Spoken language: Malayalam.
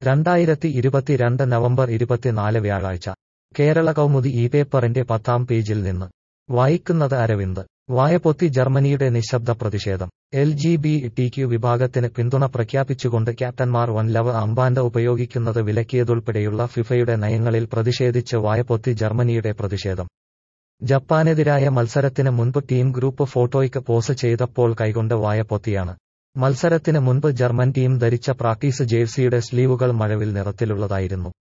രണ്ടായിരത്തി ഇരുപത്തിരണ്ട് നവംബർ ഇരുപത്തിനാല് വ്യാഴാഴ്ച കേരള കൗമുദി ഈ പേപ്പറിന്റെ പത്താം പേജിൽ നിന്ന് വായിക്കുന്നത് അരവിന്ദ് വായപൊത്തി ജർമ്മനിയുടെ നിശബ്ദ പ്രതിഷേധം L G B T Q വിഭാഗത്തിന് പിന്തുണ പ്രഖ്യാപിച്ചുകൊണ്ട് ക്യാപ്റ്റന്മാർ വൺ ലവ് അംബാൻഡ ഉപയോഗിക്കുന്നത് വിലക്കിയതുൾപ്പെടെയുള്ള ഫിഫയുടെ നയങ്ങളിൽ പ്രതിഷേധിച്ച് വായപൊത്തി ജർമ്മനിയുടെ പ്രതിഷേധം ജപ്പാനെതിരായ മത്സരത്തിന് മുൻപ് ടീം ഗ്രൂപ്പ് ഫോട്ടോയ്ക്ക് പോസ് ചെയ്തപ്പോൾ കൈകൊണ്ട് വായപൊത്തിയാണ് മത്സരത്തിന് മുൻപ് ജർമ്മൻ ടീം ധരിച്ച പ്രാക്ടീസ് ജേഴ്സിയുടെ സ്ലീവുകൾ മഴവിൽ നിറത്തിലുള്ളതായിരുന്നു